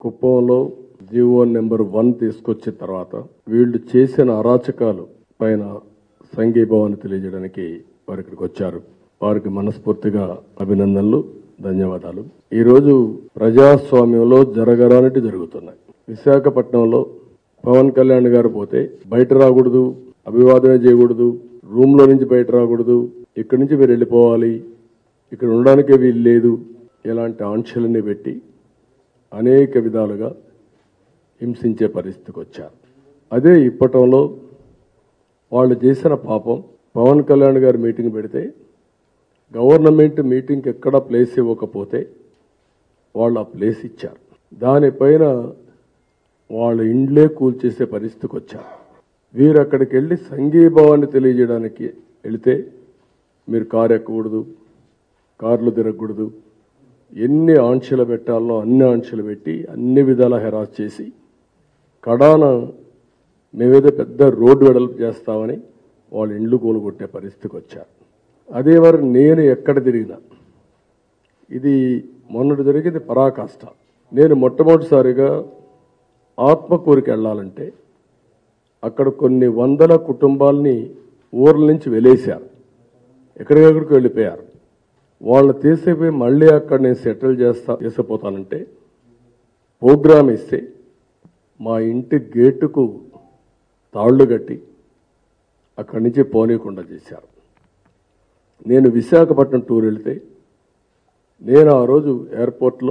కుప్పంలో GO number one తీసుకొచ్చిన తర్వాత వీళ్ళు చేసిన అరాచకాలు పైన సంఘీభావాన్ని తెలియజేయడానికి వారు ఇక్కడికి వచ్చారు వారికి మనస్ఫూర్తిగా అభినందనలు ధన్యవాదాలు ఈరోజు ప్రజాస్వామ్యంలో జరగరానిటి జరుగుతున్నాయి విశాఖపట్నంలో పవన్ కళ్యాణ్ గారు పోతే బయట రాకూడదు అభివాదమే చేయకూడదు రూమ్ లో నుంచి బయట రాకూడదు ఇక్కడి నుంచి మీరు వెళ్ళిపోవాలి ఇక్కడ ఉండడానికే వీలు లేదు ఇలాంటి ఆంక్షలన్నీ పెట్టి అనేక విధాలుగా హింసించే పరిస్థితికి వచ్చారు అదే ఇప్పటంలో వాళ్ళు చేసిన పాపం పవన్ కళ్యాణ్ గారు మీటింగ్ పెడితే గవర్నమెంట్ మీటింగ్కి ఎక్కడా ప్లేస్ ఇవ్వకపోతే వాళ్ళు ఆ ప్లేస్ ఇచ్చారు దానిపైన వాళ్ళ ఇండ్లే కూల్చేసే పరిస్థితికి వచ్చారు వీరు అక్కడికి వెళ్ళి సంఘీభావాన్ని తెలియజేయడానికి వెళితే మీరు కారు ఎక్కకూడదు కార్లు తిరగకూడదు ఎన్ని ఆంక్షలు పెట్టాలో అన్ని ఆంక్షలు పెట్టి అన్ని విధాల హెరాస్ చేసి కడాన మేమేదో పెద్ద రోడ్డు వెడల్పు చేస్తామని వాళ్ళ ఇండ్లు కూలగొట్టే పరిస్థితికి వచ్చారు అదే వారు నేను ఎక్కడ తిరిగినా ఇది మొన్నటి జరిగింది పరాకాష్ట నేను మొట్టమొదటిసారిగా ఆత్మకూరికి వెళ్ళాలంటే అక్కడ కొన్ని వందల కుటుంబాల్ని ఊర్ల నుంచి వెలేశారు ఎక్కడికెక్కడికి వెళ్ళిపోయారు వాళ్ళు తీసిపోయి మళ్ళీ అక్కడ నేను సెటిల్ చేస్తా చేసిపోతానంటే ప్రోగ్రామ్ ఇస్తే మా ఇంటి గేటుకు తాళ్లు కట్టి అక్కడి నుంచి పోనీయకుండా చేశారు నేను విశాఖపట్నం టూర్ వెళితే నేను ఆ రోజు ఎయిర్పోర్ట్లో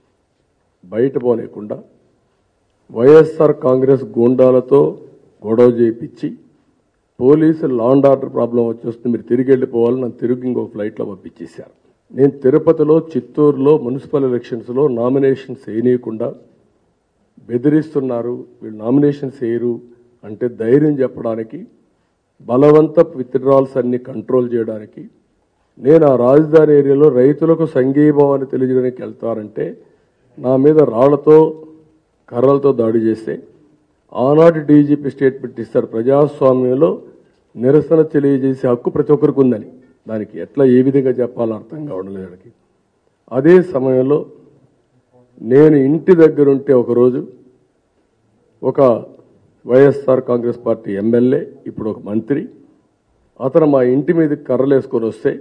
బయట పోనీయకుండా వైఎస్ఆర్ కాంగ్రెస్ గూండాలతో గొడవ చేయించి పోలీసులు లాండ్ ఆర్డర్ ప్రాబ్లం వచ్చేస్తుంది మీరు తిరిగి వెళ్ళిపోవాలి నన్ను తిరిగి ఇంకో ఫ్లైట్లో పంపించేశారు నేను తిరుపతిలో చిత్తూరులో మున్సిపల్ ఎలక్షన్స్లో నామినేషన్స్ వేయనీయకుండా బెదిరిస్తున్నారు వీళ్ళు నామినేషన్స్ వేయరు అంటే ధైర్యం చెప్పడానికి బలవంత విత్డ్రాల్స్ అన్ని కంట్రోల్ చేయడానికి నేను ఆ రాజధాని ఏరియాలో రైతులకు సంఘీభావాన్ని తెలియజేయడానికి వెళ్తారంటే నా మీద రాళ్లతో కర్రలతో దాడి చేస్తే ఆనాటి డీజీపీ స్టేట్మెంట్ ఇస్తారు ప్రజాస్వామ్యంలో నిరసన తెలియజేసే హక్కు ప్రతి ఒక్కరికి ఉందని దానికి ఎట్లా ఏ విధంగా చెప్పాలో అర్థం కావడం లేదు వాడికి. అదే సమయంలో నేను ఇంటి దగ్గర ఉంటే ఒకరోజు ఒక వైఎస్ఆర్ కాంగ్రెస్ పార్టీ ఎమ్మెల్యే ఇప్పుడు ఒక మంత్రి అతను మా ఇంటి మీద కర్రలు వేసుకొని వస్తే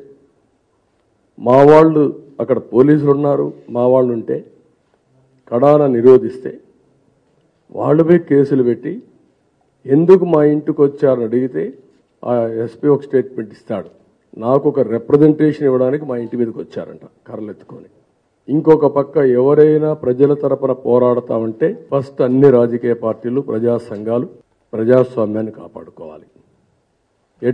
మా వాళ్ళు అక్కడ పోలీసులు ఉన్నారు మా వాళ్ళు ఉంటే కడాన నిరోధిస్తే వాళ్ళపై కేసులు పెట్టి ఎందుకు మా ఇంటికి వచ్చారని అడిగితే ఆ ఎస్పీ ఒక స్టేట్మెంట్ ఇస్తాడు నాకు ఒక రిప్రజెంటేషన్ ఇవ్వడానికి మా ఇంటి మీదకి వచ్చారంట కర్రలు ఎత్తుకొని ఇంకొక పక్క ఎవరైనా ప్రజల తరపున పోరాడతామంటే ఫస్ట్ అన్ని రాజకీయ పార్టీలు ప్రజా సంఘాలు ప్రజాస్వామ్యాన్ని కాపాడుకోవాలి